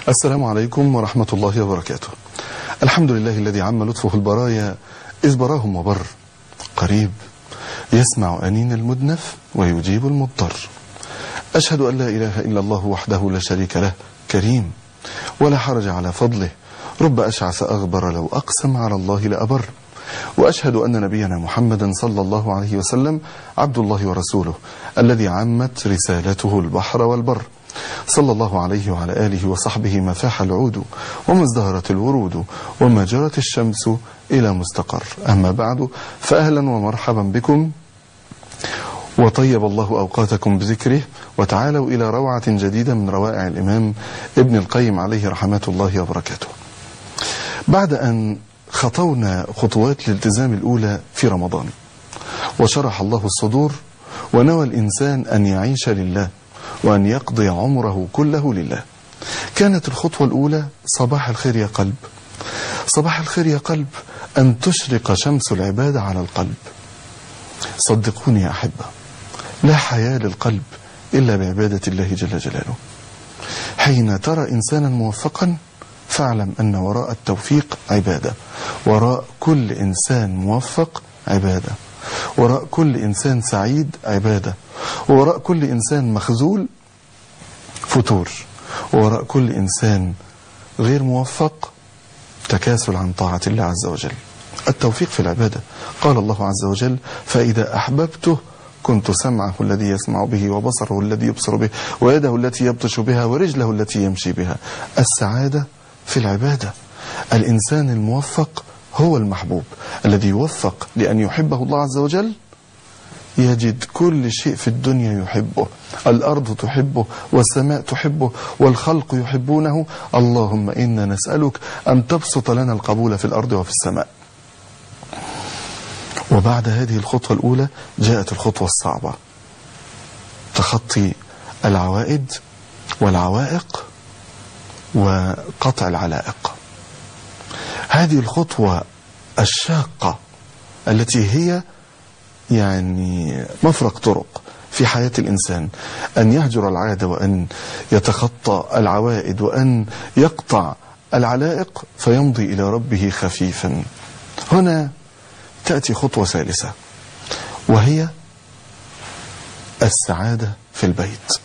السلام عليكم ورحمة الله وبركاته الحمد لله الذي عم لطفه البرايا إذ براهم وبر قريب يسمع أنين المدنف ويجيب المضطر أشهد أن لا إله إلا الله وحده لا شريك له كريم ولا حرج على فضله رب أشعث أغبر لو أقسم على الله لأبر وأشهد أن نبينا محمدا صلى الله عليه وسلم عبد الله ورسوله الذي عمت رسالته البحر والبر صلى الله عليه وعلى آله وصحبه ما فاح العود وما ازدهرت الورود وما جرت الشمس إلى مستقر أما بعد فأهلا ومرحبا بكم وطيب الله أوقاتكم بذكره وتعالوا إلى روعة جديدة من روائع الإمام ابن القيم عليه رحمة الله وبركاته بعد أن خطونا خطوات الالتزام الأولى في رمضان وشرح الله الصدور ونوى الإنسان أن يعيش لله وأن يقضي عمره كله لله كانت الخطوة الأولى صباح الخير يا قلب صباح الخير يا قلب أن تشرق شمس العبادة على القلب صدقوني يا أحبة لا حياة للقلب إلا بعبادة الله جل جلاله حين ترى إنسانا موفقا فاعلم أن وراء التوفيق عبادة وراء كل إنسان موفق عبادة وراء كل إنسان سعيد عبادة ووراء كل إنسان مخزول فتور ووراء كل إنسان غير موفق تكاسل عن طاعة الله عز وجل التوفيق في العبادة قال الله عز وجل فإذا أحببته كنت سمعه الذي يسمع به وبصره الذي يبصر به ويده التي يبطش بها ورجله التي يمشي بها السعادة في العبادة الإنسان الموفق هو المحبوب الذي يوفق لأن يحبه الله عز وجل يجد كل شيء في الدنيا يحبه الأرض تحبه والسماء تحبه والخلق يحبونه اللهم إنا نسألك أن تبسط لنا القبول في الأرض وفي السماء وبعد هذه الخطوة الأولى جاءت الخطوة الصعبة تخطي العوائد والعوائق وقطع العلائق هذه الخطوة الشاقة التي هي يعني مفرق طرق في حياة الإنسان أن يهجر العادة وأن يتخطى العوائد وأن يقطع العلائق فيمضي إلى ربه خفيفا هنا تأتي خطوة ثالثة وهي السعادة في البيت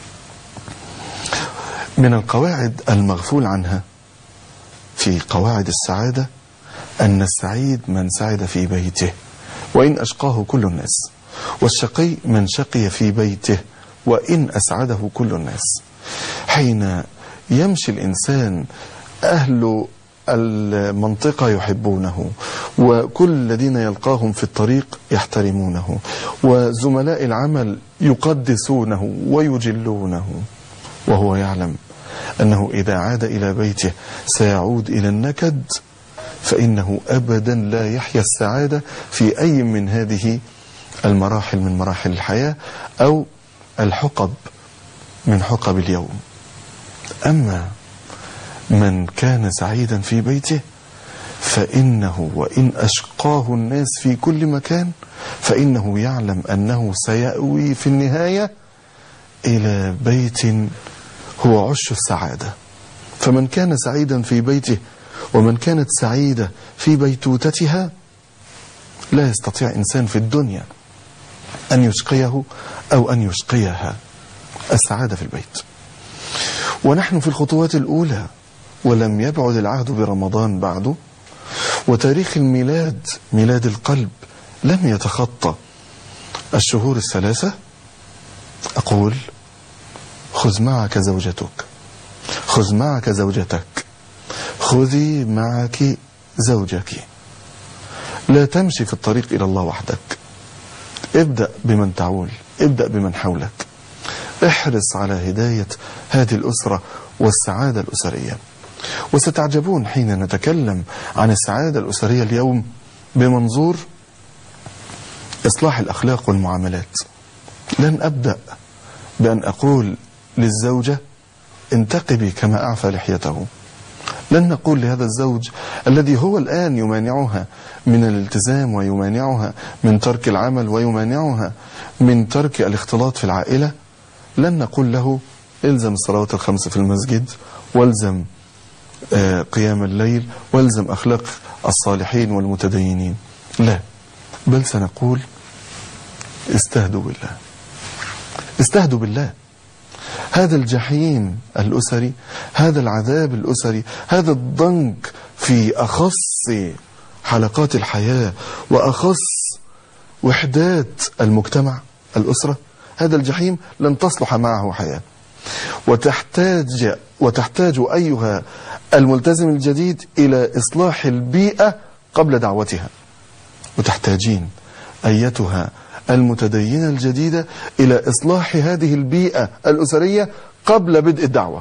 من القواعد المغفول عنها في قواعد السعادة أن السعيد من سعد في بيته وإن أشقاه كل الناس والشقي من شقي في بيته وإن أسعده كل الناس حين يمشي الإنسان أهل المنطقة يحبونه وكل الذين يلقاهم في الطريق يحترمونه وزملاء العمل يقدسونه ويجلونه وهو يعلم أنه إذا عاد إلى بيته سيعود إلى النكد فإنه أبدا لا يحيا السعادة في أي من هذه المراحل من مراحل الحياة أو الحقب من حقب اليوم أما من كان سعيدا في بيته فإنه وإن أشقاه الناس في كل مكان فإنه يعلم أنه سيأوي في النهاية إلى بيت هو عش السعادة فمن كان سعيدا في بيته ومن كانت سعيدة في بيتوتتها لا يستطيع إنسان في الدنيا أن يشقيه أو أن يشقيها السعادة في البيت ونحن في الخطوات الأولى ولم يبعد العهد برمضان بعد وتاريخ الميلاد ميلاد القلب لم يتخطى الشهور الثلاثة أقول خذ معك زوجتك خذ معك زوجتك خذي معك زوجك لا تمشي في الطريق إلى الله وحدك ابدأ بمن تعول ابدأ بمن حولك احرص على هداية هذه الأسرة والسعادة الأسرية وستعجبون حين نتكلم عن السعادة الأسرية اليوم بمنظور إصلاح الأخلاق والمعاملات لن أبدأ بأن أقول للزوجة انتقبي كما أعفى لحيته لن نقول لهذا الزوج الذي هو الآن يمانعها من الالتزام ويمانعها من ترك العمل ويمانعها من ترك الاختلاط في العائلة لن نقول له الزم الصلوات الخمس في المسجد والزم آه، قيام الليل والزم أخلاق الصالحين والمتدينين لا بل سنقول استهدوا بالله استهدوا بالله هذا الجحيم الأسري هذا العذاب الأسري هذا الضنك في أخص حلقات الحياة وأخص وحدات المجتمع الأسرة هذا الجحيم لن تصلح معه حياة وتحتاج وتحتاج أيها الملتزم الجديد إلى إصلاح البيئة قبل دعوتها وتحتاجين أيتها المتدينة الجديدة إلى إصلاح هذه البيئة الأسرية قبل بدء الدعوة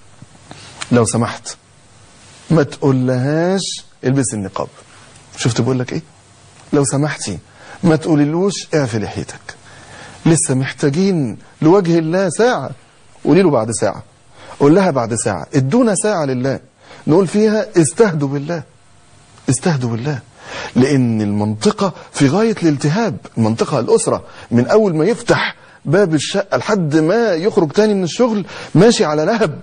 لو سمحت ما تقولهاش البس النقاب شفت بقول لك ايه لو سمحتي ما تقوليلوش اعفي لحيتك لسه محتاجين لوجه الله ساعة قولي له بعد ساعة قول لها بعد ساعة ادونا ساعة لله نقول فيها استهدوا بالله استهدوا بالله لأن المنطقة في غاية الالتهاب المنطقة الأسرة من أول ما يفتح باب الشقة لحد ما يخرج تاني من الشغل ماشي على لهب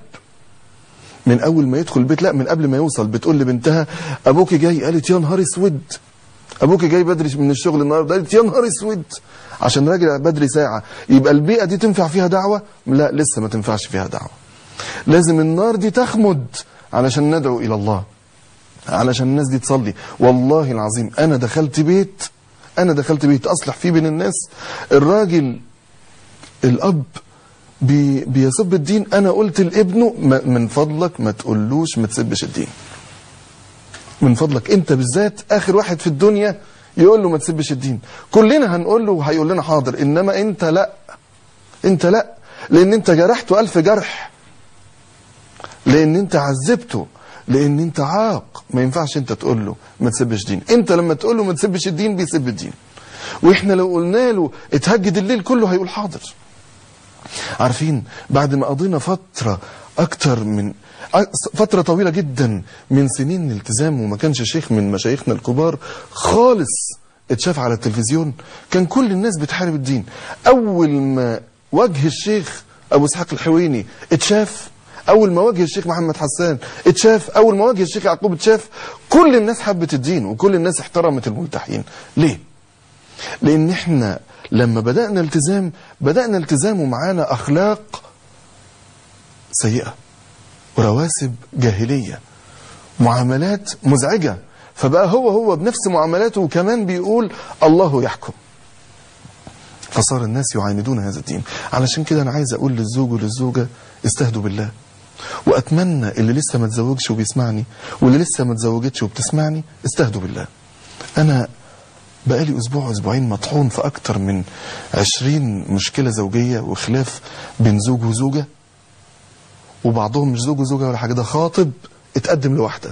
من أول ما يدخل البيت لا من قبل ما يوصل بتقول لبنتها أبوكي جاي قالت يا نهار اسود أبوكي جاي بدري من الشغل النهارده قالت يا نهار اسود عشان راجع بدري ساعة يبقى البيئة دي تنفع فيها دعوة لا لسه ما تنفعش فيها دعوة لازم النار دي تخمد علشان ندعو إلى الله علشان الناس دي تصلي والله العظيم أنا دخلت بيت أنا دخلت بيت أصلح فيه بين الناس الراجل الأب بي بيسب الدين أنا قلت لابنه ما- من فضلك ما تقولوش ما تسبش الدين من فضلك أنت بالذات آخر واحد في الدنيا يقول له ما تسبش الدين كلنا هنقول له وهيقول لنا حاضر إنما أنت لا أنت لا لأن أنت جرحته ألف جرح لان انت عذبته لان انت عاق ما ينفعش انت تقول له ما تسبش دين انت لما تقول له ما تسبش الدين بيسب الدين واحنا لو قلنا له اتهجد الليل كله هيقول حاضر عارفين بعد ما قضينا فترة اكتر من فترة طويلة جدا من سنين الالتزام وما كانش شيخ من مشايخنا الكبار خالص اتشاف على التلفزيون كان كل الناس بتحارب الدين اول ما وجه الشيخ ابو اسحاق الحويني اتشاف اول ما وجه الشيخ محمد حسان اتشاف اول ما وجه الشيخ يعقوب اتشاف كل الناس حبت الدين وكل الناس احترمت الملتحين ليه لان احنا لما بدأنا التزام بدأنا التزام ومعانا اخلاق سيئة ورواسب جاهلية معاملات مزعجة فبقى هو هو بنفس معاملاته وكمان بيقول الله يحكم فصار الناس يعاندون هذا الدين علشان كده انا عايز اقول للزوج وللزوجة استهدوا بالله واتمنى اللي لسه ما تزوجش وبيسمعني واللي لسه ما تزوجتش وبتسمعني استهدوا بالله انا بقالي اسبوع اسبوعين مطحون في اكتر من عشرين مشكلة زوجية وخلاف بين زوج وزوجة وبعضهم مش زوج وزوجة ولا حاجة ده خاطب اتقدم لواحدة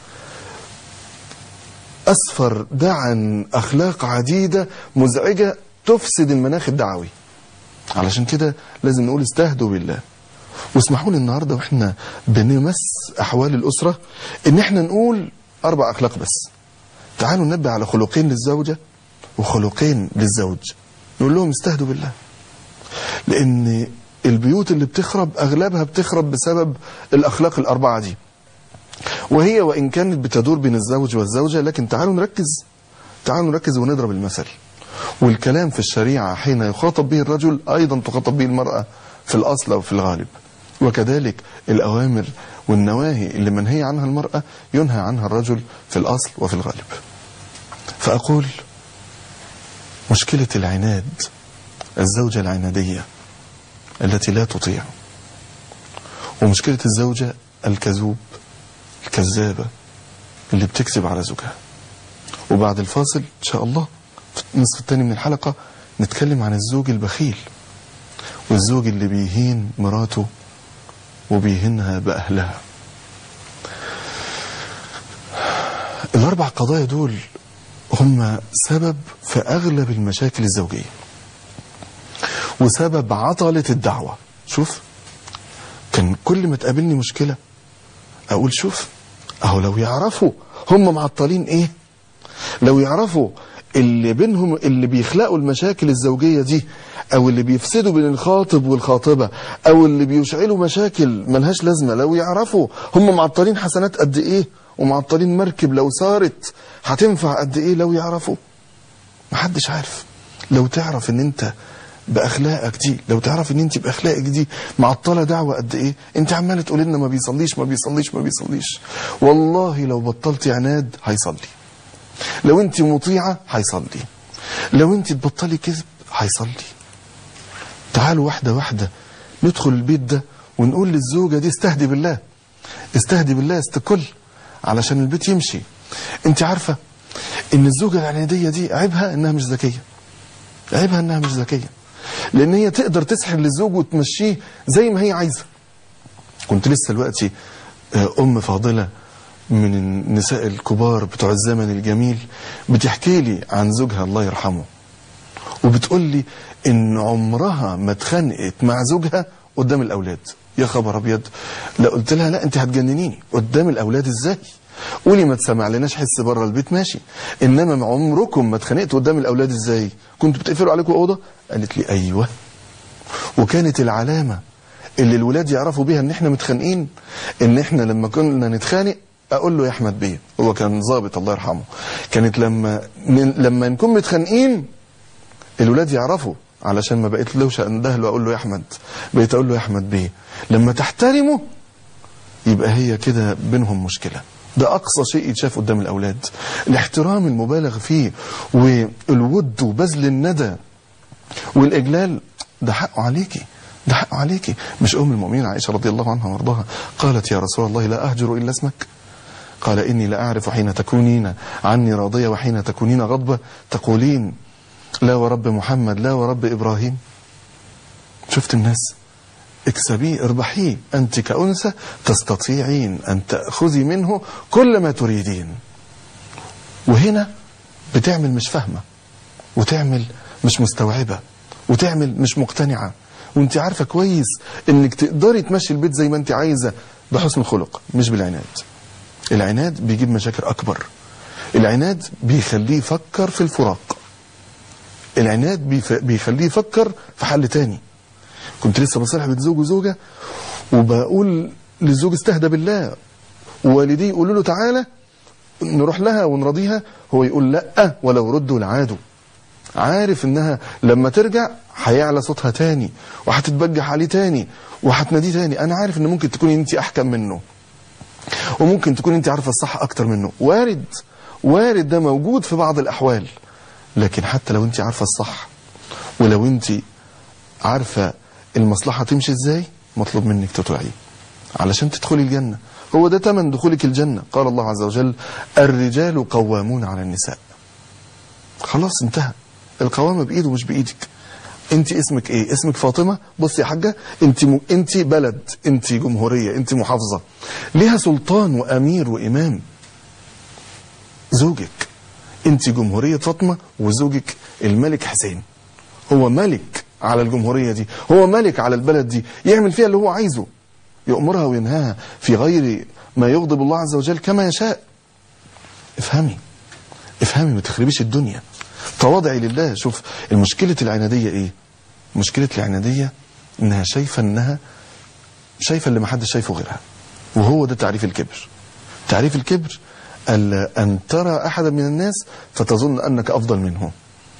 أسفر ده عن أخلاق عديدة مزعجة تفسد المناخ الدعوي علشان كده لازم نقول استهدوا بالله واسمحوا لي النهارده واحنا بنمس احوال الاسره ان احنا نقول اربع اخلاق بس تعالوا ننبه على خلقين للزوجه وخلقين للزوج نقول لهم استهدوا بالله لان البيوت اللي بتخرب اغلبها بتخرب بسبب الاخلاق الاربعه دي وهي وان كانت بتدور بين الزوج والزوجه لكن تعالوا نركز تعالوا نركز ونضرب المثل والكلام في الشريعه حين يخاطب به الرجل ايضا تخاطب به المراه في الاصل او في الغالب وكذلك الاوامر والنواهي اللي منهي عنها المراه ينهى عنها الرجل في الاصل وفي الغالب فاقول مشكله العناد الزوجه العناديه التي لا تطيع ومشكله الزوجه الكذوب الكذابه اللي بتكذب على زوجها وبعد الفاصل ان شاء الله في النصف الثاني من الحلقه نتكلم عن الزوج البخيل والزوج اللي بيهين مراته وبيهنها بأهلها الأربع قضايا دول هم سبب في أغلب المشاكل الزوجية وسبب عطلة الدعوة شوف كان كل ما تقابلني مشكلة أقول شوف أهو لو يعرفوا هم معطلين إيه لو يعرفوا اللي بينهم اللي بيخلقوا المشاكل الزوجية دي او اللي بيفسدوا بين الخاطب والخاطبة او اللي بيشعلوا مشاكل ملهاش لازمة لو يعرفوا هم معطلين حسنات قد ايه ومعطلين مركب لو صارت هتنفع قد ايه لو يعرفوا محدش عارف لو تعرف ان انت باخلاقك دي لو تعرف ان انت باخلاقك دي معطله دعوه قد ايه انت عماله تقول لنا ما بيصليش ما بيصليش ما بيصليش والله لو بطلتي عناد هيصلي لو انت مطيعه هيصلي لو انت تبطلي كذب هيصلي تعالوا واحده واحده ندخل البيت ده ونقول للزوجه دي استهدي بالله استهدي بالله استكل علشان البيت يمشي انت عارفه ان الزوجه العناديه دي عيبها انها مش ذكيه عيبها انها مش ذكيه لان هي تقدر تسحب للزوج وتمشيه زي ما هي عايزه كنت لسه دلوقتي آه، ام فاضله من النساء الكبار بتوع الزمن الجميل بتحكي لي عن زوجها الله يرحمه وبتقول لي ان عمرها ما اتخانقت مع زوجها قدام الاولاد يا خبر ابيض لا قلت لها لا انت هتجننيني قدام الاولاد ازاي قولي ما تسمع لناش حس بره البيت ماشي انما عمركم ما اتخانقتوا قدام الاولاد ازاي كنتوا بتقفلوا عليكم اوضه قالت لي ايوه وكانت العلامه اللي الولاد يعرفوا بيها ان احنا متخانقين ان احنا لما كنا نتخانق اقول له يا احمد بيه هو كان ظابط الله يرحمه كانت لما من لما نكون متخانقين الولاد يعرفوا علشان ما بقيت لوش اندهله اقول له يا احمد بقيت اقول له يا احمد بيه لما تحترمه يبقى هي كده بينهم مشكله ده اقصى شيء يتشاف قدام الاولاد الاحترام المبالغ فيه والود وبذل الندى والاجلال ده حقه عليكي ده حقه عليكي مش ام المؤمنين عائشه رضي الله عنها وارضاها قالت يا رسول الله لا اهجر الا اسمك قال اني لا اعرف حين تكونين عني راضيه وحين تكونين غضبه تقولين لا ورب محمد لا ورب ابراهيم شفت الناس اكسبيه اربحيه انت كانثى تستطيعين ان تاخذي منه كل ما تريدين وهنا بتعمل مش فاهمه وتعمل مش مستوعبه وتعمل مش مقتنعه وانت عارفه كويس انك تقدري تمشي البيت زي ما انت عايزه بحسن الخلق مش بالعناد العناد بيجيب مشاكل اكبر العناد بيخليه يفكر في الفراق العناد بيف- بيخليه يفكر في حل تاني كنت لسه بصالح بين زوج وزوجه وبقول للزوج استهدى بالله ووالديه يقولوا له تعالى نروح لها ونرضيها هو يقول لا ولو ردوا لعادوا عارف انها لما ترجع هيعلى صوتها تاني وهتتبجح عليه تاني وهتناديه تاني انا عارف ان ممكن تكوني انت احكم منه وممكن تكون انت عارفه الصح اكتر منه وارد وارد ده موجود في بعض الاحوال لكن حتى لو انت عارفه الصح ولو انت عارفه المصلحه تمشي ازاي مطلوب منك تطيعيه علشان تدخلي الجنه هو ده تمن دخولك الجنه قال الله عز وجل الرجال قوامون على النساء خلاص انتهى القوامه بايده مش بايدك انت اسمك ايه اسمك فاطمه بصي يا حاجه انت م... انت بلد انت جمهوريه انت محافظه ليها سلطان وامير وامام زوجك انت جمهوريه فاطمه وزوجك الملك حسين هو ملك على الجمهوريه دي هو ملك على البلد دي يعمل فيها اللي هو عايزه يأمرها وينهاها في غير ما يغضب الله عز وجل كما يشاء افهمي افهمي ما تخربيش الدنيا تواضعي لله شوف المشكلة العنادية ايه مشكلة العنادية انها شايفة انها شايفة اللي ما حدش شايفه غيرها وهو ده تعريف الكبر تعريف الكبر ألا أن ترى أحدا من الناس فتظن أنك أفضل منه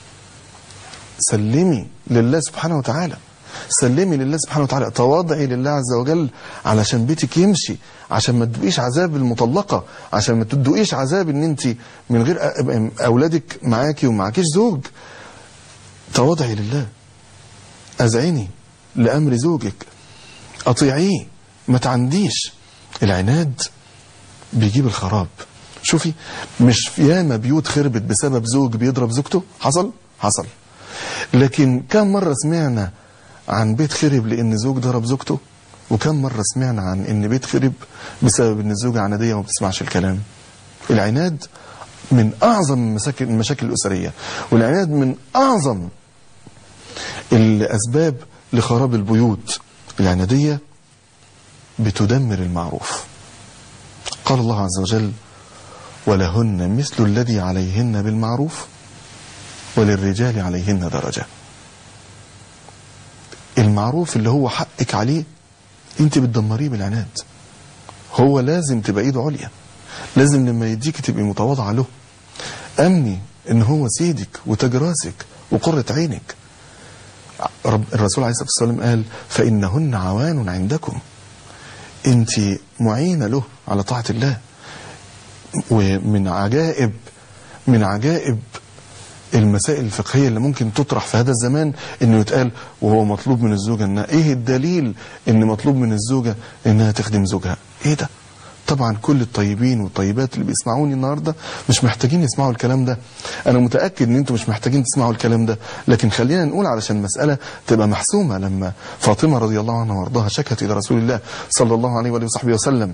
سلمي لله سبحانه وتعالى سلمي لله سبحانه وتعالى تواضعي لله عز وجل علشان بيتك يمشي عشان ما تدوقيش عذاب المطلقة عشان ما تدوقيش عذاب ان انت من غير أ- اولادك معاكي ومعاكيش زوج تواضعي لله اذعني لامر زوجك اطيعيه ما تعنديش العناد بيجيب الخراب شوفي مش ياما بيوت خربت بسبب زوج بيضرب زوجته حصل حصل لكن كم مرة سمعنا عن بيت خرب لان زوج ضرب زوجته وكم مرة سمعنا عن ان بيت خرب بسبب ان الزوجة عنادية وما بتسمعش الكلام العناد من اعظم المشاكل المشاكل الاسرية والعناد من اعظم الاسباب لخراب البيوت العنادية بتدمر المعروف قال الله عز وجل ولهن مثل الذي عليهن بالمعروف وللرجال عليهن درجة المعروف اللي هو حقك عليه انت بتدمريه بالعناد هو لازم تبقى ايده عليا لازم لما يديك تبقي متواضعة له امني ان هو سيدك وتاج راسك وقرة عينك رب الرسول عليه الصلاة والسلام قال فإنهن عوان عندكم انت معينة له على طاعة الله ومن عجائب من عجائب المسائل الفقهية اللي ممكن تطرح في هذا الزمان انه يتقال وهو مطلوب من الزوجة انها ايه الدليل ان مطلوب من الزوجة انها تخدم زوجها ايه ده طبعا كل الطيبين والطيبات اللي بيسمعوني النهاردة مش محتاجين يسمعوا الكلام ده انا متأكد ان انتم مش محتاجين تسمعوا الكلام ده لكن خلينا نقول علشان المسألة تبقى محسومة لما فاطمة رضي الله عنها وارضاها شكت الى رسول الله صلى الله عليه وآله وصحبه وسلم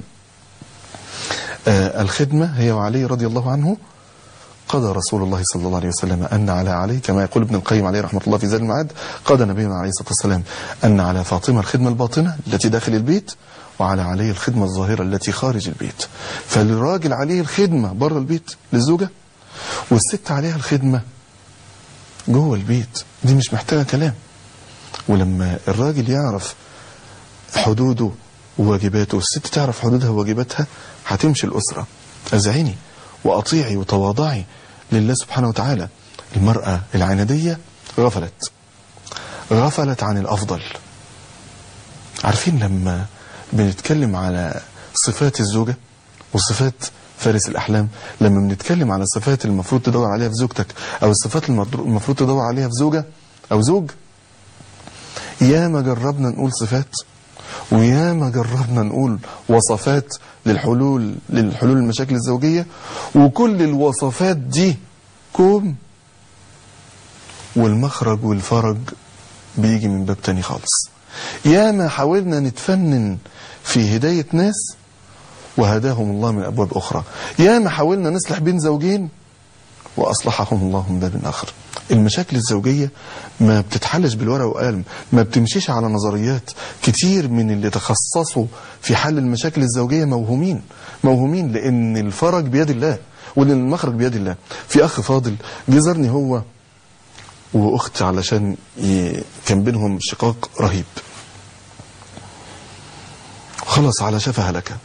آه الخدمة هي وعلي رضي الله عنه قضى رسول الله صلى الله عليه وسلم أن على علي كما يقول ابن القيم عليه رحمة الله في زاد المعاد قضى نبينا عليه الصلاة والسلام أن على فاطمة الخدمة الباطنة التي داخل البيت وعلى علي الخدمة الظاهرة التي خارج البيت فالراجل عليه الخدمة بره البيت للزوجة والست عليها الخدمة جوه البيت دي مش محتاجة كلام ولما الراجل يعرف حدوده وواجباته والست تعرف حدودها وواجباتها هتمشي الأسرة أزعيني وأطيعي وتواضعي لله سبحانه وتعالى المرأة العنادية غفلت غفلت عن الأفضل عارفين لما بنتكلم على صفات الزوجة وصفات فارس الأحلام لما بنتكلم على الصفات اللي المفروض تدور عليها في زوجتك أو الصفات اللي المفروض تدور عليها في زوجة أو زوج ياما جربنا نقول صفات وياما جربنا نقول وصفات للحلول للحلول المشاكل الزوجية وكل الوصفات دي كوم والمخرج والفرج بيجي من باب تاني خالص ياما حاولنا نتفنن في هداية ناس وهداهم الله من أبواب أخرى ياما حاولنا نصلح بين زوجين وأصلحهم الله من باب آخر المشاكل الزوجية ما بتتحلش بالورقة وقلم ما بتمشيش على نظريات كتير من اللي تخصصوا في حل المشاكل الزوجية موهومين موهومين لأن الفرج بيد الله وان المخرج بيد الله في أخ فاضل جه زارني هو وأخت علشان ي... كان بينهم شقاق رهيب خلص على شفا هلكة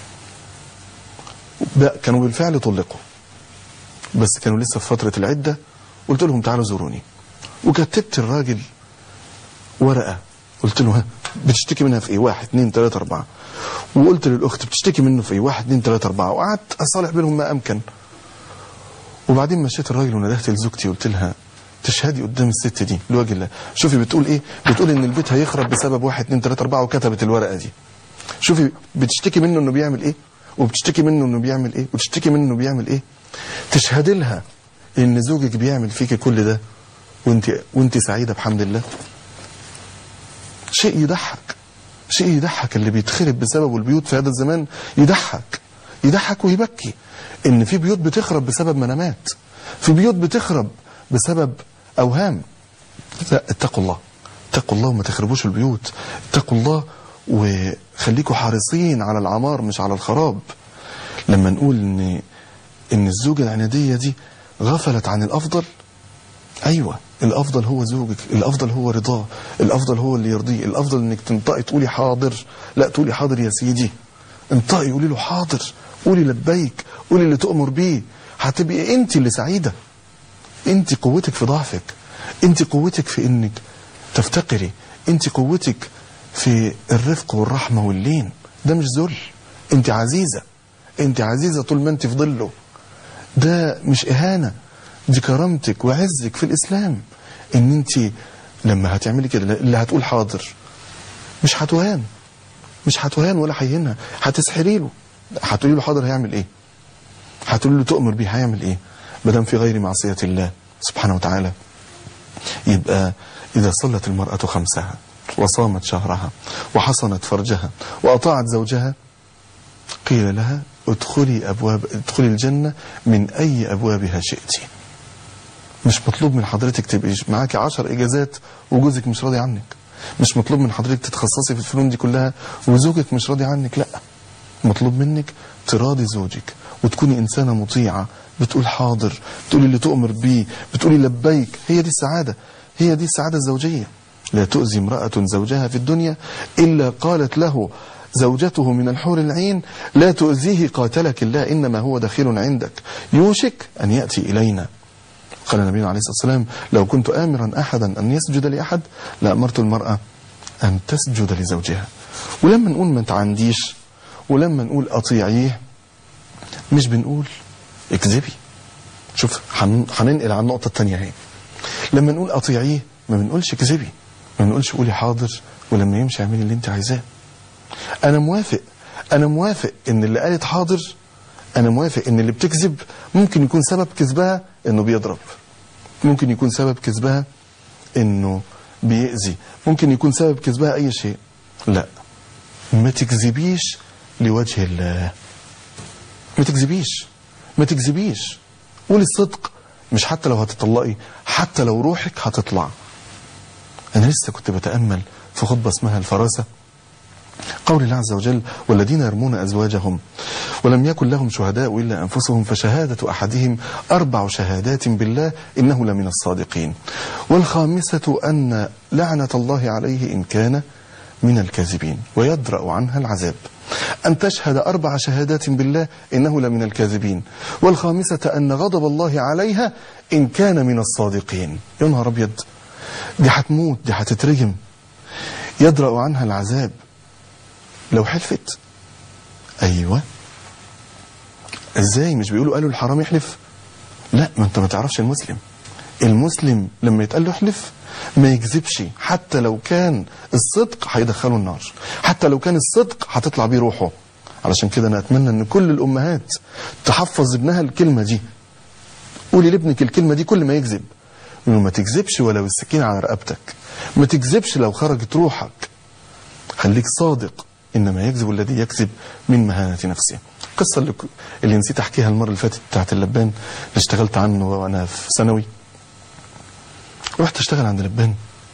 كانوا بالفعل طلقوا بس كانوا لسه في فترة العدة قلت لهم تعالوا زوروني وكتبت الراجل ورقة قلت له ها بتشتكي منها في ايه واحد اتنين تلاتة اربعة وقلت للاخت بتشتكي منه في ايه واحد اتنين تلاتة اربعة وقعدت اصالح بينهم ما امكن وبعدين مشيت الراجل وندهت لزوجتي قلت لها تشهدي قدام الست دي لوجه الله شوفي بتقول ايه بتقول ان البيت هيخرب بسبب واحد اتنين تلاتة اربعة وكتبت الورقة دي شوفي بتشتكي منه انه بيعمل ايه وبتشتكي منه انه بيعمل ايه وتشتكي منه انه بيعمل ايه تشهدي لها ان زوجك بيعمل فيك كل ده وانت وانت سعيده بحمد الله شيء يضحك شيء يضحك اللي بيتخرب بسببه البيوت في هذا الزمان يضحك يضحك ويبكي ان في بيوت بتخرب بسبب منامات في بيوت بتخرب بسبب اوهام لا اتقوا الله اتقوا الله وما تخربوش البيوت اتقوا الله وخليكوا حريصين على العمار مش على الخراب لما نقول ان ان الزوجة العنادية دي غفلت عن الافضل ايوه الافضل هو زوجك الافضل هو رضاه الافضل هو اللي يرضيه الافضل انك تنطقي تقولي حاضر لا تقولي حاضر يا سيدي انطقي قولي له حاضر قولي لبيك قولي اللي تؤمر بيه هتبقي انت اللي سعيدة انت قوتك في ضعفك انت قوتك في انك تفتقري انت قوتك في الرفق والرحمة واللين ده مش ذل انت عزيزة انت عزيزة طول ما انت في ظله ده مش اهانة دي كرامتك وعزك في الاسلام ان انت لما هتعملي كده اللي هتقول حاضر مش هتوهان مش هتوهان ولا هينها هتسحري له هتقولي له حاضر هيعمل ايه هتقولي له تؤمر بيه هيعمل ايه ما دام في غير معصية الله سبحانه وتعالى يبقى إذا صلت المرأة خمسها وصامت شهرها وحصنت فرجها وأطاعت زوجها قيل لها ادخلي أبواب ادخلي الجنة من أي أبوابها شئت مش مطلوب من حضرتك تبقي معاكي عشر إجازات وجوزك مش راضي عنك مش مطلوب من حضرتك تتخصصي في الفنون دي كلها وزوجك مش راضي عنك لا مطلوب منك تراضي زوجك وتكوني إنسانة مطيعة بتقول حاضر بتقولي اللي تؤمر بيه بتقولي لبيك هي دي السعادة هي دي السعادة الزوجية لا تؤذي امرأة زوجها في الدنيا إلا قالت له زوجته من الحور العين لا تؤذيه قاتلك الله إنما هو دخيل عندك يوشك أن يأتي إلينا قال النبي عليه الصلاة والسلام لو كنت آمرا أحدا أن يسجد لأحد لأمرت المرأة أن تسجد لزوجها ولما نقول ما تعنديش ولما نقول أطيعيه مش بنقول اكذبي شوف هن- هننقل على النقطة التانية اهي لما نقول أطيعيه ما بنقولش كذبي ما بنقولش قولي حاضر ولما يمشي اعملي اللي انت عايزاه انا موافق انا موافق ان اللي قالت حاضر انا موافق ان اللي بتكذب ممكن يكون سبب كذبها انه بيضرب ممكن يكون سبب كذبها انه بيأذي ممكن يكون سبب كذبها اي شيء لا ما تكذبيش لوجه الله ما تكذبيش ما تكذبيش قولي الصدق مش حتى لو هتطلقي حتى لو روحك هتطلع انا لسه كنت بتأمل في خطبة اسمها الفراسة قول الله عز وجل والذين يرمون أزواجهم ولم يكن لهم شهداء إلا أنفسهم فشهادة أحدهم أربع شهادات بالله إنه لمن الصادقين والخامسة أن لعنة الله عليه إن كان من الكاذبين ويدرأ عنها العذاب أن تشهد أربع شهادات بالله إنه لمن الكاذبين والخامسة أن غضب الله عليها إن كان من الصادقين يا نهار أبيض دي هتموت دي هتترجم يدرأ عنها العذاب لو حلفت ايوه ازاي مش بيقولوا قالوا الحرام يحلف لا ما انت ما تعرفش المسلم المسلم لما يتقال له احلف ما يكذبش حتى لو كان الصدق هيدخله النار حتى لو كان الصدق هتطلع بيه روحه علشان كده انا اتمنى ان كل الامهات تحفظ ابنها الكلمه دي قولي لابنك الكلمه دي كل ما يكذب انه ما تكذبش ولو السكين على رقبتك ما تكذبش لو خرجت روحك خليك صادق انما يكذب الذي يكذب من مهانه نفسه القصه اللي, اللي نسيت احكيها المره اللي فاتت بتاعت اللبان اللي اشتغلت عنه وانا في ثانوي رحت اشتغل عند لبان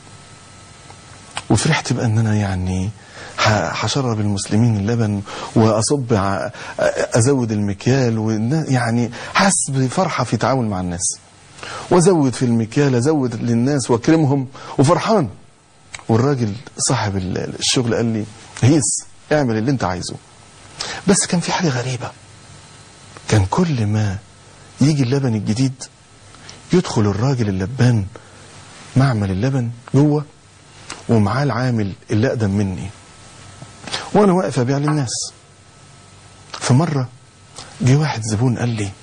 وفرحت بقى ان انا يعني ه- هشرب المسلمين اللبن واصب ع- ازود المكيال والنا- يعني حاسس بفرحه في تعامل مع الناس وازود في المكيال ازود للناس واكرمهم وفرحان والراجل صاحب ال- الشغل قال لي هيس اعمل اللي انت عايزه بس كان في حاجه غريبه كان كل ما يجي اللبن الجديد يدخل الراجل اللبان معمل اللبن جوه ومعاه العامل اللي اقدم مني وانا واقف ابيع للناس فمره جه واحد زبون قال لي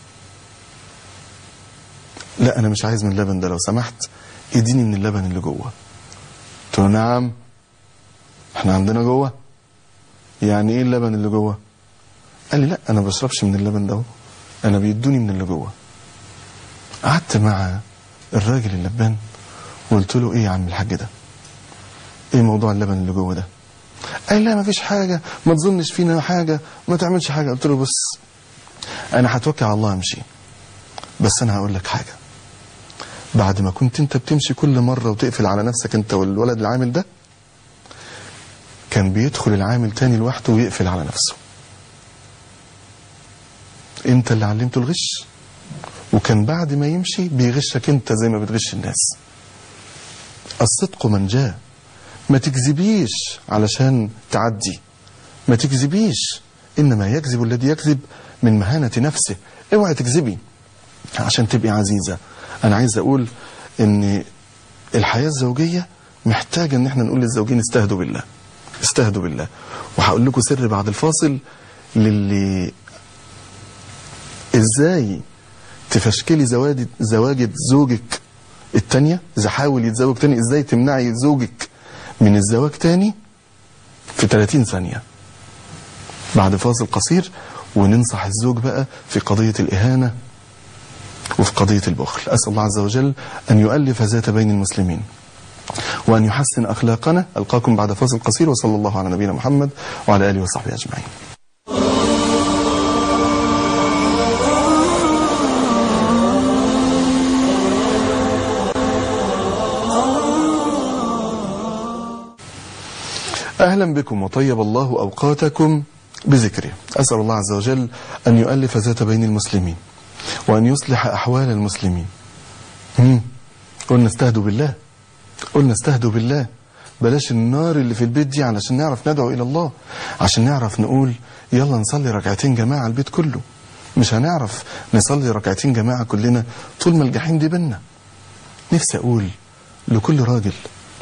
لا انا مش عايز من اللبن ده لو سمحت اديني من اللبن اللي جوه قلت له نعم احنا عندنا جوه يعني ايه اللبن اللي جوه قال لي لا انا بشربش من اللبن ده انا بيدوني من اللي جوه قعدت مع الراجل اللبان وقلت له ايه يا عم الحاج ده ايه موضوع اللبن اللي جوه ده قال لا مفيش حاجه ما تظنش فينا حاجه ما تعملش حاجه قلت له بص انا هتوكل على الله امشي بس انا هقول لك حاجه بعد ما كنت انت بتمشي كل مره وتقفل على نفسك انت والولد العامل ده كان بيدخل العامل تاني لوحده ويقفل على نفسه انت اللي علمته الغش وكان بعد ما يمشي بيغشك انت زي ما بتغش الناس الصدق من جاء ما تكذبيش علشان تعدي ما تكذبيش انما يكذب الذي يكذب من مهانة نفسه اوعي تكذبي عشان تبقي عزيزة انا عايز اقول ان الحياة الزوجية محتاجة ان احنا نقول للزوجين استهدوا بالله استهدوا بالله وهقول لكم سر بعد الفاصل للي ازاي تفشكلي زواج زواجة زوجك التانية اذا حاول يتزوج تاني ازاي تمنعي زوجك من الزواج تاني في 30 ثانية بعد فاصل قصير وننصح الزوج بقى في قضية الإهانة وفي قضية البخل أسأل الله عز وجل أن يؤلف ذات بين المسلمين وأن يحسن أخلاقنا ألقاكم بعد فاصل قصير وصلى الله على نبينا محمد وعلى آله وصحبه أجمعين أهلا بكم وطيب الله أوقاتكم بذكره أسأل الله عز وجل أن يؤلف ذات بين المسلمين وأن يصلح أحوال المسلمين مم. قلنا استهدوا بالله قلنا استهدوا بالله بلاش النار اللي في البيت دي علشان نعرف ندعو إلى الله عشان نعرف نقول يلا نصلي ركعتين جماعة البيت كله مش هنعرف نصلي ركعتين جماعة كلنا طول ما الجحيم دي بينا نفسي أقول لكل راجل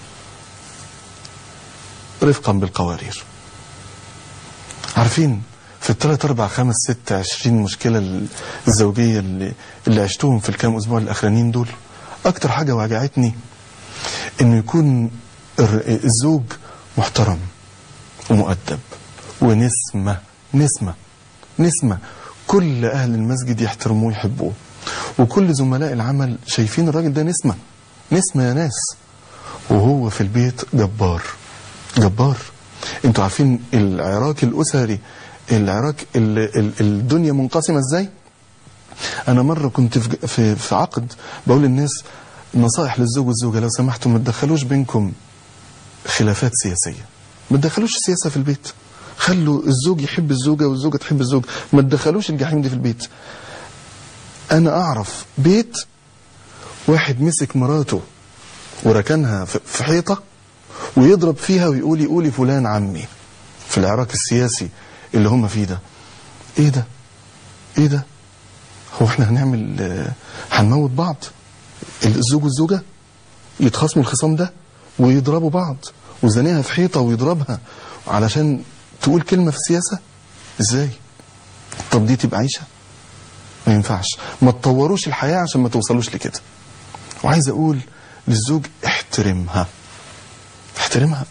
رفقا بالقوارير عارفين في الثلاث أربع خمس ست عشرين مشكلة الزوجية اللي, اللي عشتهم في الكام أسبوع الأخرانيين دول أكتر حاجة وجعتني إنه يكون الزوج محترم ومؤدب ونسمة نسمة نسمة كل أهل المسجد يحترموه ويحبوه وكل زملاء العمل شايفين الراجل ده نسمة نسمة يا ناس وهو في البيت جبار جبار انتوا عارفين العراك الأسري العراك ال ال الدنيا منقسمة ازاي انا مرة كنت في, في, في عقد بقول للناس نصائح للزوج والزوجة لو سمحتوا ما تدخلوش بينكم خلافات سياسية ما تدخلوش السياسة في البيت خلوا الزوج يحب الزوجة والزوجة تحب الزوج ما تدخلوش الجحيم دي في البيت انا اعرف بيت واحد مسك مراته وركنها في حيطة ويضرب فيها ويقول يقولي فلان عمي في العراك السياسي اللي هم فيه ده ايه ده ايه ده هو احنا هنعمل هنموت بعض الزوج والزوجة يتخاصموا الخصام ده ويضربوا بعض وزنيها في حيطة ويضربها علشان تقول كلمة في السياسة ازاي طب دي تبقى عيشة ما ينفعش ما تطوروش الحياة عشان ما توصلوش لكده وعايز اقول للزوج احترمها احترمها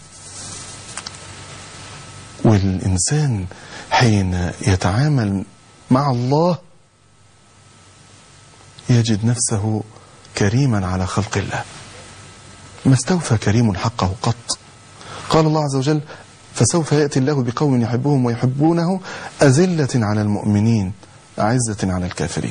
والإنسان حين يتعامل مع الله يجد نفسه كريما على خلق الله ما استوفى كريم حقه قط قال الله عز وجل فسوف يأتي الله بقوم يحبهم ويحبونه أذلة على المؤمنين أعزة على الكافرين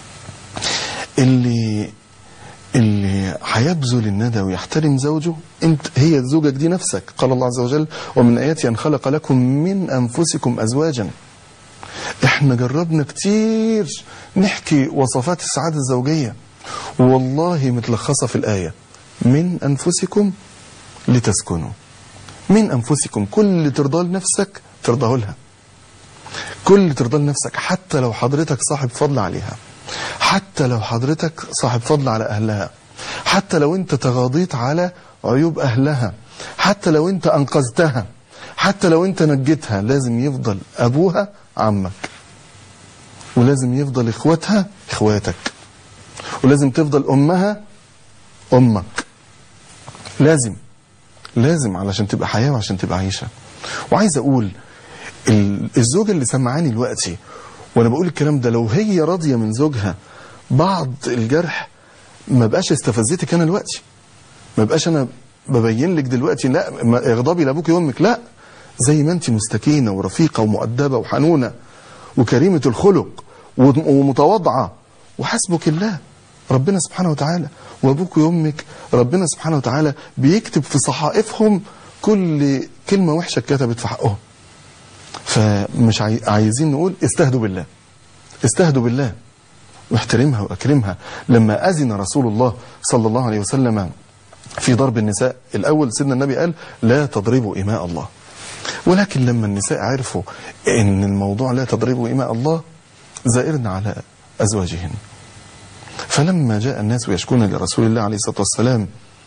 اللي اللي هيبذل الندى ويحترم زوجه انت هي زوجك دي نفسك قال الله عز وجل ومن آياتي أن خلق لكم من أنفسكم أزواجا احنا جربنا كتير نحكي وصفات السعادة الزوجية والله متلخصة في الآية من أنفسكم لتسكنوا من أنفسكم كل اللي ترضاه لنفسك ترضاه لها كل اللي ترضاه لنفسك حتى لو حضرتك صاحب فضل عليها حتى لو حضرتك صاحب فضل على أهلها حتى لو أنت تغاضيت على عيوب أهلها حتى لو أنت أنقذتها حتى لو أنت نجيتها لازم يفضل أبوها عمك ولازم يفضل إخواتها إخواتك ولازم تفضل أمها أمك لازم لازم علشان تبقى حياة وعشان تبقى عيشة وعايز أقول الزوجة اللي سمعاني دلوقتي وانا بقول الكلام ده لو هي راضيه من زوجها بعض الجرح ما بقاش استفزتك انا دلوقتي ما بقاش انا ببين لك دلوقتي لا اغضبي لابوك وامك لا زي ما انت مستكينه ورفيقه ومؤدبه وحنونه وكريمه الخلق ومتواضعه وحسبك الله ربنا سبحانه وتعالى وابوك وامك ربنا سبحانه وتعالى بيكتب في صحائفهم كل كلمه وحشه اتكتبت في حقهم فمش عايزين نقول استهدوا بالله استهدوا بالله واحترمها واكرمها لما اذن رسول الله صلى الله عليه وسلم في ضرب النساء الاول سيدنا النبي قال لا تضربوا اماء الله ولكن لما النساء عرفوا ان الموضوع لا تضربوا اماء الله زائرن على ازواجهن فلما جاء الناس يشكون لرسول الله عليه الصلاه والسلام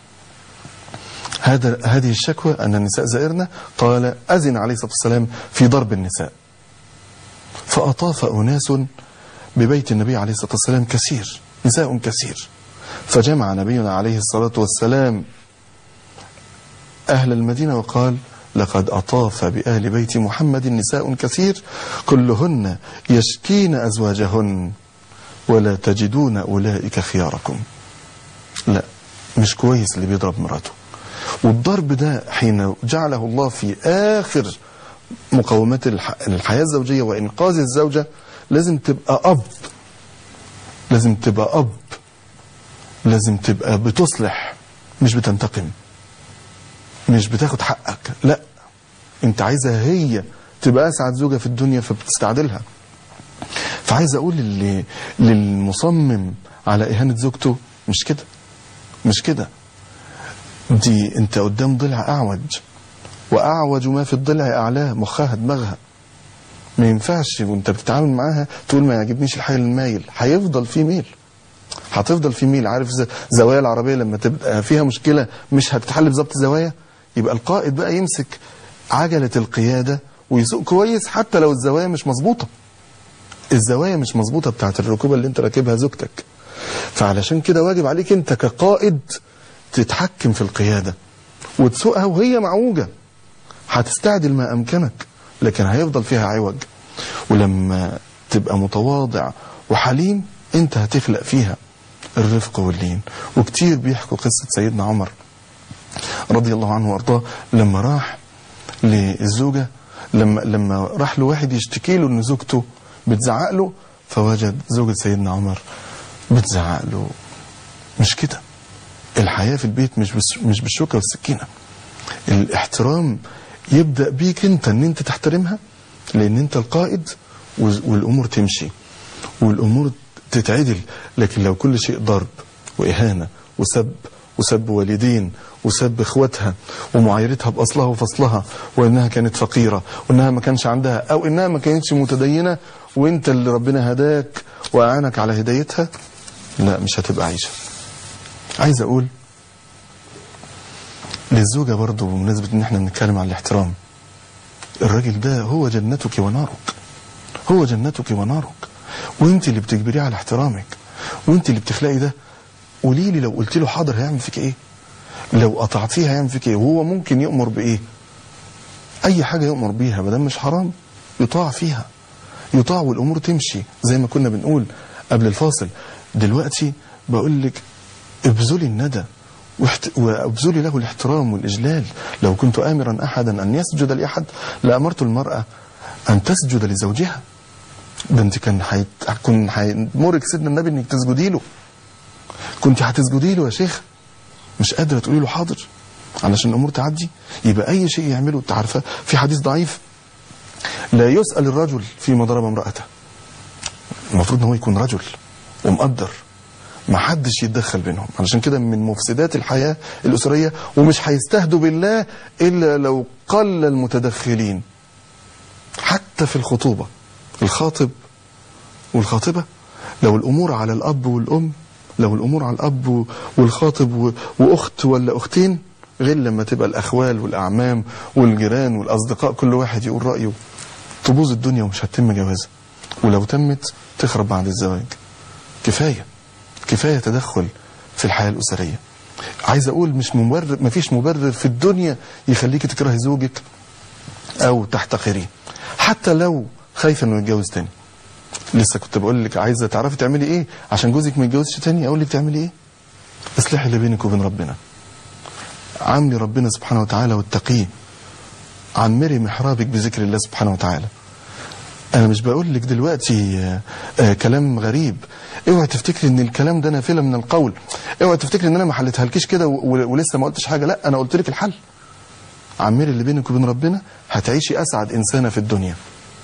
هذا هذه الشكوى أن النساء زائرنا قال أذن عليه الصلاة والسلام في ضرب النساء فأطاف أناس ببيت النبي عليه الصلاة والسلام كثير نساء كثير فجمع نبينا عليه الصلاة والسلام أهل المدينة وقال لقد أطاف بأهل بيت محمد نساء كثير كلهن يشكين أزواجهن ولا تجدون أولئك خياركم لا مش كويس اللي بيضرب مراته والضرب ده حين جعله الله في آخر مقومات الحياة الزوجية وإنقاذ الزوجة لازم تبقى أب لازم تبقى أب لازم تبقى بتصلح مش بتنتقم مش بتاخد حقك لا انت عايزها هي تبقى أسعد زوجة في الدنيا فبتستعدلها فعايز اقول اللي للمصمم على اهانه زوجته مش كده مش كده دي انت قدام ضلع اعوج واعوج ما في الضلع اعلاه مخها دماغها ما ينفعش وانت بتتعامل معاها تقول ما يعجبنيش الحي المايل هيفضل في ميل هتفضل في ميل عارف ز- زوايا العربيه لما تبقى فيها مشكله مش هتتحل بظبط زوايا يبقى القائد بقى يمسك عجله القياده ويسوق كويس حتى لو الزوايا مش مظبوطه الزوايا مش مظبوطه بتاعت الركوبه اللي انت راكبها زوجتك فعلشان كده واجب عليك انت كقائد تتحكم في القياده وتسوقها وهي معوجه هتستعدل ما امكنك لكن هيفضل فيها عوج ولما تبقى متواضع وحليم انت هتخلق فيها الرفق واللين وكتير بيحكوا قصة سيدنا عمر رضي الله عنه وارضاه لما راح للزوجة لما لما راح له واحد يشتكي له ان زوجته بتزعق له فوجد زوجة سيدنا عمر بتزعق له مش كده الحياة في البيت مش بس مش بالشوكة والسكينة الاحترام يبدأ بيك انت ان انت تحترمها لان انت القائد وز- والامور تمشي والامور تتعدل لكن لو كل شيء ضرب واهانة وسب وسب والدين وسب اخواتها ومعايرتها باصلها وفصلها وانها كانت فقيرة وانها ما كانش عندها او انها ما كانتش متدينة وانت اللي ربنا هداك واعانك على هدايتها لا مش هتبقى عايشة عايز اقول للزوجة برضو بمناسبة ان احنا بنتكلم عن الاحترام الراجل ده هو جنتك ونارك هو جنتك ونارك وانت اللي بتجبريه على احترامك وانت اللي بتخلقي ده قولي لي لو قلت له حاضر هيعمل فيك ايه لو قطعتيه هيعمل فيك ايه وهو ممكن يأمر بايه اي حاجة يأمر بيها ما دام مش حرام يطاع فيها يطاع والامور تمشي زي ما كنا بنقول قبل الفاصل دلوقتي بقول لك ابذلي الندى واحت- وابذلي له الاحترام والاجلال لو كنت امرا احدا ان يسجد لاحد لامرت المراه ان تسجد لزوجها ده انت كان حيت... كن هيمرك سيدنا النبي انك تسجدي له كنت هتسجدي له يا شيخ مش قادره تقولي له حاضر علشان الامور تعدي يبقى اي شيء يعمله انت عارفه في حديث ضعيف لا يسال الرجل فيما ضرب امراته المفروض ان هو يكون رجل ومقدر ما حدش يتدخل بينهم علشان كده من مفسدات الحياة الأسرية ومش هيستهدوا بالله إلا لو قل المتدخلين حتى في الخطوبة الخاطب والخاطبة لو الأمور على الأب والأم لو الأمور على الأب و- والخاطب و- وأخت ولا أختين غير لما تبقى الأخوال والأعمام والجيران والأصدقاء كل واحد يقول رأيه تبوظ الدنيا ومش هتتم جوازها ولو تمت تخرب بعد الزواج كفايه كفايه تدخل في الحياه الاسريه عايز اقول مش مبرر مفيش مبرر في الدنيا يخليك تكرهي زوجك او تحتقريه حتى لو خايفه انه يتجوز تاني لسه كنت بقول لك عايزه تعرفي تعملي ايه عشان جوزك ما يتجوزش تاني اقول لك تعملي ايه اصلحي اللي بينك وبين ربنا عاملي ربنا سبحانه وتعالى واتقيه عمري محرابك بذكر الله سبحانه وتعالى انا مش بقول لك دلوقتي آه، آه، كلام غريب اوعي تفتكري ان الكلام ده نافله من القول اوعي تفتكري ان انا ما حلتهالكيش كده و- و- ولسه ما قلتش حاجه لا انا قلت لك الحل عمري اللي بينك وبين ربنا هتعيشي اسعد انسانه في الدنيا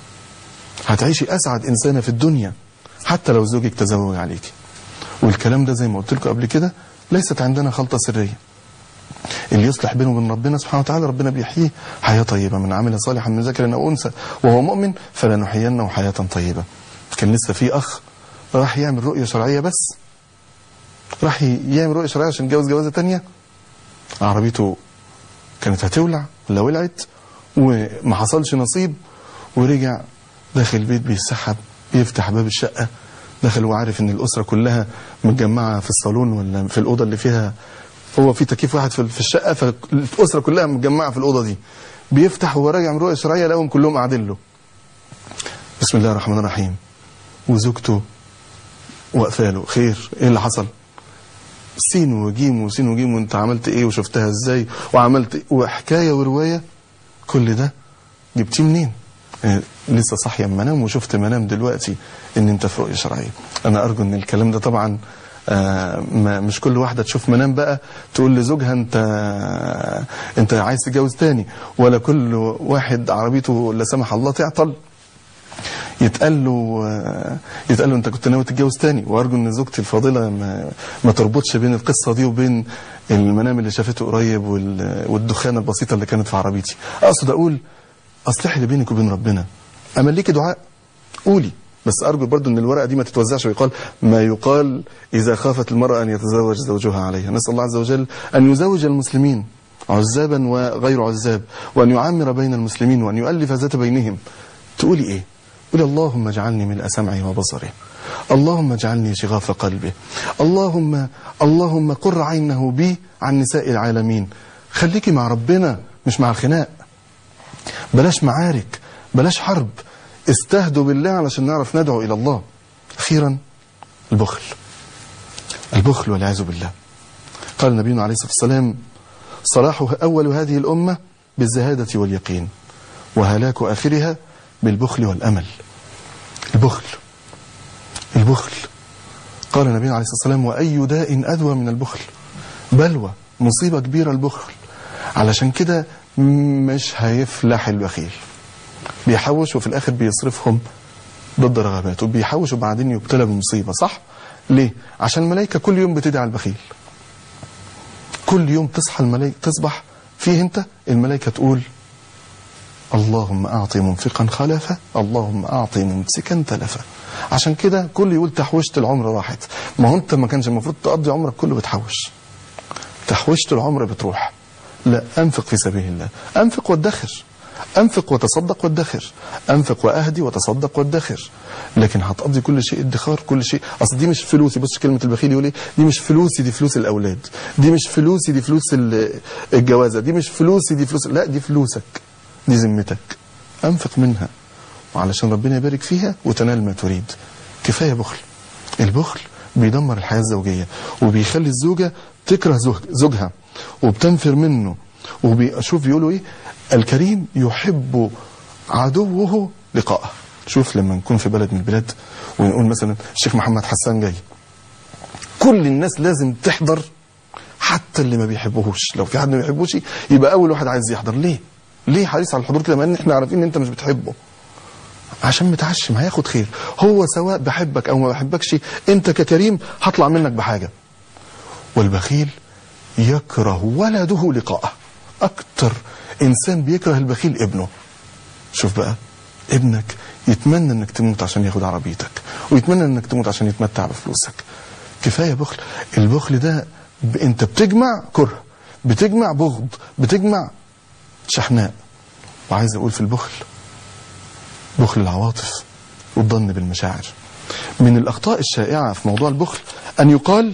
هتعيشي اسعد انسانه في الدنيا حتى لو زوجك تزوج عليكي والكلام ده زي ما قلت لكم قبل كده ليست عندنا خلطه سريه اللي يصلح بينه وبين ربنا سبحانه وتعالى ربنا بيحييه حياة طيبة من عمل صالحا من ذكر أو أنثى وهو مؤمن فلنحيينه حياة طيبة كان لسه في أخ راح يعمل رؤية شرعية بس راح يعمل رؤية شرعية عشان يتجوز جوازة تانية عربيته كانت هتولع ولا ولعت وما حصلش نصيب ورجع داخل البيت بيسحب بيفتح باب الشقة دخل وعارف ان الأسرة كلها متجمعة في الصالون ولا في الأوضة اللي فيها هو في تكييف واحد في في الشقة فالأسرة كلها متجمعة في الأوضة دي بيفتح وهو راجع من رؤية شرعية لقوهم كلهم قاعدين له بسم الله الرحمن الرحيم وزوجته واقفه له خير ايه اللي حصل سين وجيم وسين وجيم وانت عملت ايه وشفتها ازاي وعملت إيه وحكايه وروايه كل ده جبتيه منين آه، لسه صاحيه من منام وشفت منام دلوقتي ان انت في رؤيه شرعيه انا ارجو ان الكلام ده طبعا آه ما مش كل واحده تشوف منام بقى تقول لزوجها انت انت عايز تتجوز تاني ولا كل واحد عربيته لا سمح الله تعطل يتقال له يتقال له انت كنت ناوي تتجوز تاني وارجو ان زوجتي الفاضله ما, ما تربطش بين القصه دي وبين المنام اللي شافته قريب وال- والدخانه البسيطه اللي كانت في عربيتي اقصد اقول اصلحي اللي بينك وبين ربنا اما ليكي دعاء قولي بس ارجو برضو ان الورقه دي ما تتوزعش ويقال ما يقال اذا خافت المراه ان يتزوج زوجها عليها نسال الله عز وجل ان يزوج المسلمين عزابا وغير عزاب وان يعمر بين المسلمين وان يؤلف ذات بينهم تقولي ايه قولي اللهم اجعلني ملء سمعي وبصري اللهم اجعلني شغاف قلبه اللهم اللهم قر عينه بي عن نساء العالمين خليكي مع ربنا مش مع الخناق بلاش معارك بلاش حرب استهدوا بالله علشان نعرف ندعو إلى الله أخيرا البخل البخل والعياذ بالله قال نبينا عليه الصلاة والسلام صلاح أول هذه الأمة بالزهادة واليقين وهلاك آخرها بالبخل والأمل البخل البخل قال نبينا عليه الصلاة والسلام وأي داء أدوى من البخل بلوى مصيبة كبيرة البخل علشان كده مش هيفلح البخيل بيحوش وفي الآخر بيصرفهم ضد رغباته بيحوش وبعدين يبتلى بمصيبة صح؟ ليه؟ عشان الملائكة كل يوم بتدعي على البخيل كل يوم تصحى الملائكة تصبح فيه انت الملائكة تقول اللهم أعطي منفقا خلفا اللهم أعطي ممسكا تلفا عشان كده كل يقول تحوشت العمر راحت ما هو انت ما كانش المفروض تقضي عمرك كله بتحوش تحوشت العمر بتروح لا أنفق في سبيل الله أنفق وادخر أنفق وتصدق وادخر أنفق وأهدي وتصدق وادخر لكن هتقضي كل شيء ادخار كل شيء أصل دي مش فلوسي بص كلمة البخيل يقول إيه دي مش فلوسي دي فلوس الأولاد دي مش فلوسي دي فلوس ال- الجوازة دي مش فلوسي دي فلوس لا دي فلوسك دي ذمتك أنفق منها وعلشان ربنا يبارك فيها وتنال ما تريد كفاية بخل البخل بيدمر الحياة الزوجية وبيخلي الزوجة تكره زوج- زوجها وبتنفر منه وشوف بيقولوا ايه الكريم يحب عدوه لقاءه شوف لما نكون في بلد من البلاد ونقول مثلا الشيخ محمد حسان جاي كل الناس لازم تحضر حتى اللي ما بيحبوهوش لو في حد ما بيحبوش يبقى اول واحد عايز يحضر ليه ليه حريص على الحضور كده مع ان احنا عارفين ان انت مش بتحبه عشان متعشم هياخد خير هو سواء بحبك او ما بحبكش انت ككريم هطلع منك بحاجه والبخيل يكره ولده لقاءه اكتر انسان بيكره البخيل ابنه شوف بقى ابنك يتمنى انك تموت عشان ياخد عربيتك ويتمنى انك تموت عشان يتمتع بفلوسك كفايه بخل البخل ده ب... انت بتجمع كره بتجمع بغض بتجمع شحناء وعايز اقول في البخل بخل العواطف والظن بالمشاعر من الاخطاء الشائعه في موضوع البخل ان يقال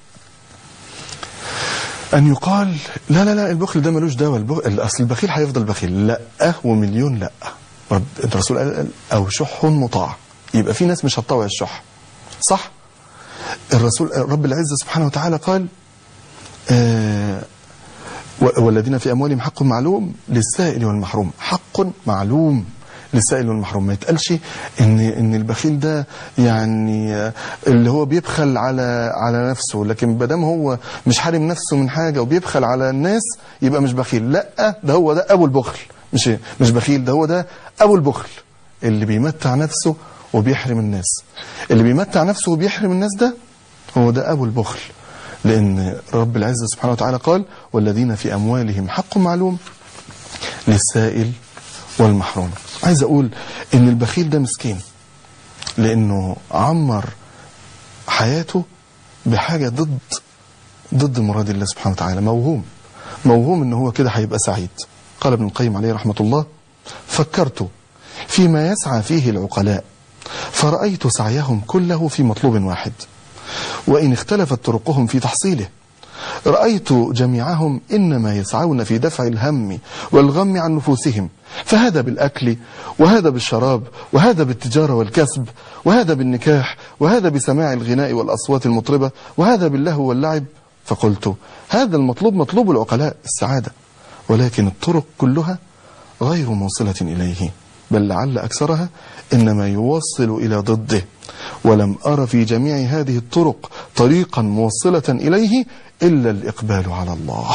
ان يقال لا لا لا البخل ده ملوش دواء البخل اصل البخيل هيفضل بخيل لا ومليون لا رب الرسول قال او شح مطاع يبقى في ناس مش هتطوع الشح صح الرسول رب العزه سبحانه وتعالى قال آه والذين في اموالهم حق معلوم للسائل والمحروم حق معلوم للسائل والمحروم ما يتقالش ان ان البخيل ده يعني اللي هو بيبخل على على نفسه لكن ما دام هو مش حارم نفسه من حاجه وبيبخل على الناس يبقى مش بخيل لا ده هو ده ابو البخل مش مش بخيل ده هو ده ابو البخل اللي بيمتع نفسه وبيحرم الناس اللي بيمتع نفسه وبيحرم الناس ده هو ده ابو البخل لان رب العزه سبحانه وتعالى قال والذين في اموالهم حق معلوم للسائل والمحروم عايز اقول ان البخيل ده مسكين لانه عمر حياته بحاجه ضد ضد مراد الله سبحانه وتعالى موهوم موهوم ان هو كده هيبقى سعيد قال ابن القيم عليه رحمه الله فكرت فيما يسعى فيه العقلاء فرأيت سعيهم كله في مطلوب واحد وإن اختلفت طرقهم في تحصيله رأيت جميعهم إنما يسعون في دفع الهم والغم عن نفوسهم فهذا بالأكل وهذا بالشراب وهذا بالتجارة والكسب وهذا بالنكاح وهذا بسماع الغناء والأصوات المطربة وهذا باللهو واللعب فقلت هذا المطلوب مطلوب العقلاء السعادة ولكن الطرق كلها غير موصلة إليه بل لعل أكثرها إنما يوصل إلى ضده ولم أرى في جميع هذه الطرق طريقا موصلة إليه إلا الإقبال على الله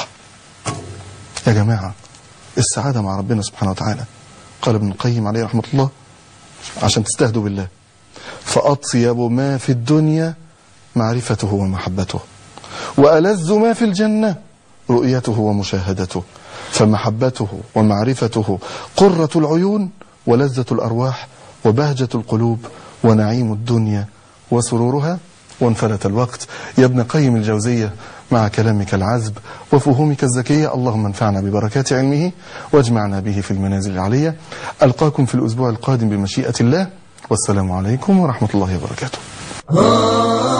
يا جماعة السعادة مع ربنا سبحانه وتعالى قال ابن القيم عليه رحمة الله عشان تستهدوا بالله فأطيب ما في الدنيا معرفته ومحبته وألذ ما في الجنة رؤيته ومشاهدته فمحبته ومعرفته قرة العيون ولذة الأرواح وبهجة القلوب ونعيم الدنيا وسرورها وانفلت الوقت يا ابن قيم الجوزية مع كلامك العذب وفهومك الذكية اللهم انفعنا ببركات علمه واجمعنا به في المنازل العلية ألقاكم في الأسبوع القادم بمشيئة الله والسلام عليكم ورحمة الله وبركاته